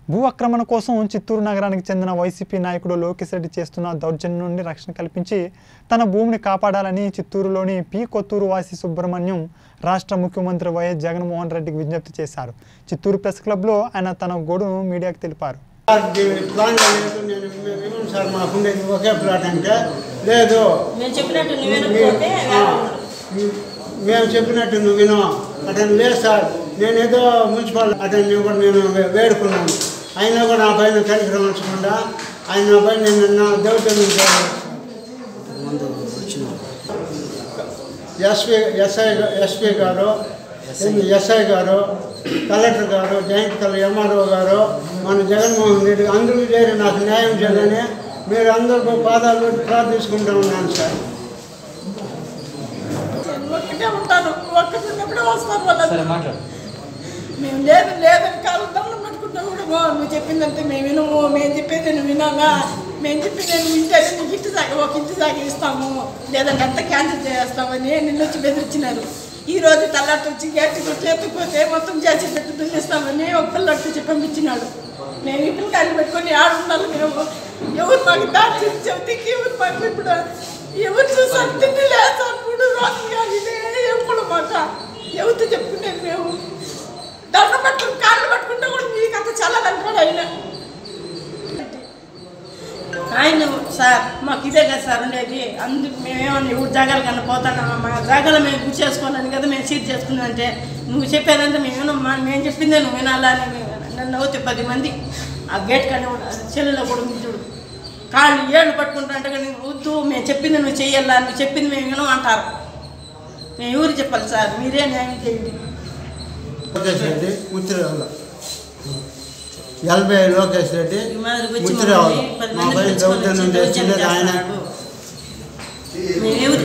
భూ ఆక్రమణ కోసం చిత్తూరు నగరానికి చెందిన వైసీపీ నాయకుడు లోకేష్ రెడ్డి చేస్తున్న దౌర్జన్యం నుండి రక్షణ కల్పించి తన భూమిని కాపాడాలని చిత్తూరులోని పి కొత్తూరు వాసి సుబ్రహ్మణ్యం రాష్ట్ర ముఖ్యమంత్రి వైఎస్ జగన్మోహన్ రెడ్డికి విజ్ఞప్తి చేశారు చిత్తూరు ప్రెస్ క్లబ్లో ఆయన తన గోడును మీడియాకు తెలిపారు సార్ దీని ప్లాన్ లేదు నేను మేము ఇవ్వను సార్ మాకు ఉండేది ఒకే ప్లాట్ అంటే లేదు మేము చెప్పినట్టు నువ్వు వినకపోతే ఆ, మేము చెప్పినట్టు నువ్వు విను అతను లేదు సార్ నేను ఏదో మున్సిపల్ అతన్ని కూడా నేను వే- వేడుకున్నాను అయినా కూడా నా పైన కనికరం ఉంచకుండా ఆయన నా పైన నిన్న దౌర్జన్యం చేయాలి ఎస్పీ ఎస్ఐ ఎస్పీ గారు ఎస్ఐ గారు కలెక్టర్ గారు జాయింట్ కలెక్టర్ ఎంఆర్ఓ గారు మన జగన్మోహన్ రెడ్డి అందరూ చేరి నాకు న్యాయం చేయాలని మీరు అందరూ పాదాలు పెట్టి ప్రార్థించుకుంటూ ఉన్నాను సార్ ఒక్కటే ఉంటాను ఒక్కటి ఉన్నప్పుడే వస్తారు వాళ్ళు మేము లేదు లేదని కాలు దండం పెట్టుకుంటా కూడా "ఓ, నువ్వు చెప్పిందంటే మేము వినము మేము చెప్పేది నువ్వు వినాలా మేము చెప్పింది నువ్వు వింటే నీకు ఇంటి సాగి ఒక ఇంటి సాగి ఇస్తాము లేదంటే అంతా క్యాన్సిల్ చేస్తామని నిన్న వచ్చి బెదిరించినారు ఈ రోజు తల్లట్టు వచ్చి గట్టి కొట్టి ఎత్తుకుపోతే మొత్తం చేసి పెట్టి దున్నిస్తామని ఒక పిల్లట్టు వచ్చి పంపించినాడు మేము ఈ పిల్లకాయలు పెట్టుకొని ఆడున్నారు మేము ఎవరు మాకు దారి చూసి చెబితే ఎవరు మాకు ఇప్పుడు ఎవరు చూసారు తిండి లేస్తారు మూడు రోజులు కానీ ఎప్పుడు మాట ఎవరితో చెప్పుకునేది మేము దండం పట్టుకుని కాళ్ళు పట్టుకుంటే కూడా మీకు అంత చాలా అంటాడు ఆయన ఆయన సార్ మాకు ఇదే కదా సార్ ఉండేది అందుకు మేమేమన్నా ఎవరు జాగాలు కన్నా పోతానా మా జాగాలు మేము గుర్తు చేసుకోవాలని కదా మేము సీట్ చేసుకున్నామంటే నువ్వు చెప్పేదంతా మేమేమో మా మేము చెప్పిందే నువ్వు వినాలా అని మేము నన్ను అవుతే పది మంది ఆ గేట్ కానీ చెల్లెలో కూడా ఉంది చూడు కాళ్ళు ఏళ్ళు పట్టుకుంటా అంటే కానీ వద్దు మేము చెప్పింది నువ్వు చెయ్యాలా నువ్వు చెప్పింది మేము వినం అంటారు మేము ఎవరు చెప్పాలి సార్ మీరే న్యాయం చేయండి లోకేష్ రెడ్డి ముత్తిరేవుల ఎల్బై లోకేష్ రెడ్డి ఈ మాదిరి వచ్చి ముత్తిరేవుల మమ్మల్ని పది మా మందిని పైన పిలుచుకొని దౌర్జన్యం వచ్చి చేసింది ఆయన చేస్తున్నాడు. మేము ఎవరు